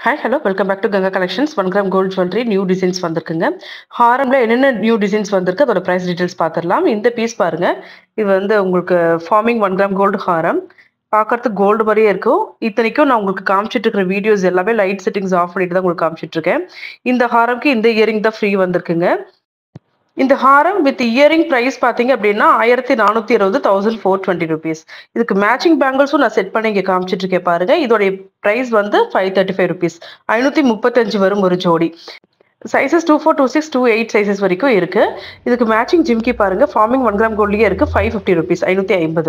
hi hello welcome back to Ganga collections one gram gold jewellery new designs வந்திருக்குங்க ஹாரம்ல என்னென்ன new designs வந்திருக்கு அதோட ப்ரைஸ் டீடைல்ஸ் பார்த்துடலாம் இந்த பீஸ் பாருங்க இது வந்து உங்களுக்கு ஃபார்மிங் ஒன் கிராம் கோல்டு ஹாரம் பார்க்கறதுக்கு கோல்டு மாதிரியே இருக்கும் இத்தனைக்கும் நான் உங்களுக்கு காமிச்சிட்டு இருக்கிற வீடியோஸ் எல்லாமே லைட் செட்டிங்ஸ் ஆஃப் பண்ணிட்டு தான் உங்களுக்கு காமிச்சிட்டு இருக்கேன் இந்த ஹாரம்க்கு இந்த இயரிங் தான் ஃப்ரீ வந்திருக்குங்க இந்த ஹாரம் வித் இயரிங் ப்ரைஸ் பார்த்தீங்க அப்படின்னா ஆயிரத்தி நானூற்றி இருபது தௌசண்ட் ஃபோர் டுவெண்ட்டி ருபீஸ் இதுக்கு மேட்சிங் பேங்கிள்ஸும் நான் செட் பண்ணி இங்கே காமிச்சிட்டு இருக்கேன் பாருங்க இதோடைய ப்ரைஸ் வந்து ஃபைவ் தேர்ட்டி ஃபைவ் ருபீஸ் ஐநூற்றி முப்பத்தஞ்சு வரும் ஒரு ஜோடி sizes two four two six two eight sizes வரைக்கும் இருக்கு இதுக்கு மேட்சிங் ஜிம்கி பாருங்க ஃபார்மிங் ஒன் கிராம் கோல்ட்லேயே இருக்கு ஃபைவ் ஃபிஃப்டி ருபீஸ் ஐநூற்றி ஐம்பது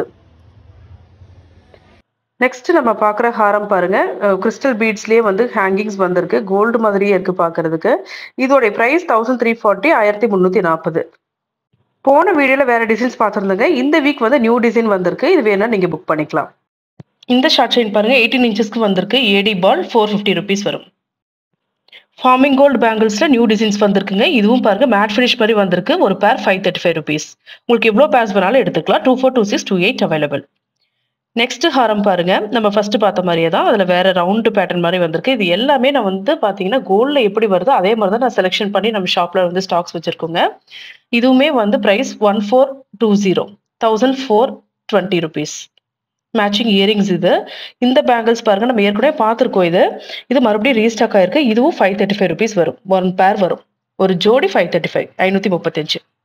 நெக்ஸ்ட் நம்ம பார்க்குற ஹாரம் பாருங்க கிறிஸ்டல் பீட்ஸ்லேயே வந்து ஹேங்கிங்ஸ் வந்திருக்கு கோல்டு மாதிரியே இருக்கு பார்க்கறதுக்கு இதோடைய ப்ரைஸ் தௌசண்ட் த்ரீ ஃபார்ட்டி ஆயிரத்தி முந்நூற்றி நாற்பது போன வீடியோவில் வேற டிசைன்ஸ் பார்த்துருந்தேங்க இந்த வீக் வந்து நியூ டிசைன் வந்திருக்கு இது வேணா நீங்கள் புக் பண்ணிக்கலாம் இந்த ஷார்ட் செயின் பாருங்க எயிட்டீன் இன்ச்சஸ்க்கு வந்திருக்கு ஏடி பால் ஃபோர் ஃபிஃப்டி ருபீஸ் வரும் ஃபார்மிங் கோல்டு பேங்கிள்ஸில் நியூ டிசைன்ஸ் வந்திருக்குங்க இதுவும் பாருங்க மேட் ஃபினிஷ் மாதிரி வந்திருக்கு ஒரு பேர் ஃபைவ் தேர்ட்டி ஃபைவ் ருபீஸ் உங்களுக்கு எவ்வளோ பேர்ஸ் வேணாலும் எடுத்துக்கலாம் two four two six two eight available next ஹாரம் பாருங்க நம்ம ஃபர்ஸ்ட் பார்த்த மாதிரியே தான் அதில் வேற ரவுண்டு பேட்டர்ன் மாதிரி வந்திருக்கு இது எல்லாமே நான் வந்து பார்த்தீங்கன்னா கோல்டில் எப்படி வருதோ அதே மாதிரி தான் நான் செலெக்ஷன் பண்ணி நம்ம ஷாப்பில் வந்து ஸ்டாக்ஸ் வச்சுருக்கோங்க இதுவுமே வந்து price one four two zero thousand four twenty rupees matching earrings இது இந்த பேங்கிள்ஸ் பாருங்க நம்ம ஏற்கனவே பார்த்துருக்கோம் இது இது மறுபடியும் ரீஸ்டாக் ஆயிருக்கு இதுவும் ஃபைவ் தேர்ட்டி ஃபைவ் ருபீஸ் வரும் ஒன் பேர் வரும் ஒரு ஜோடி ஃபைவ் தேர்ட்டி ஃபைவ் ஐநூற்றி முப்பத்தஞ்சு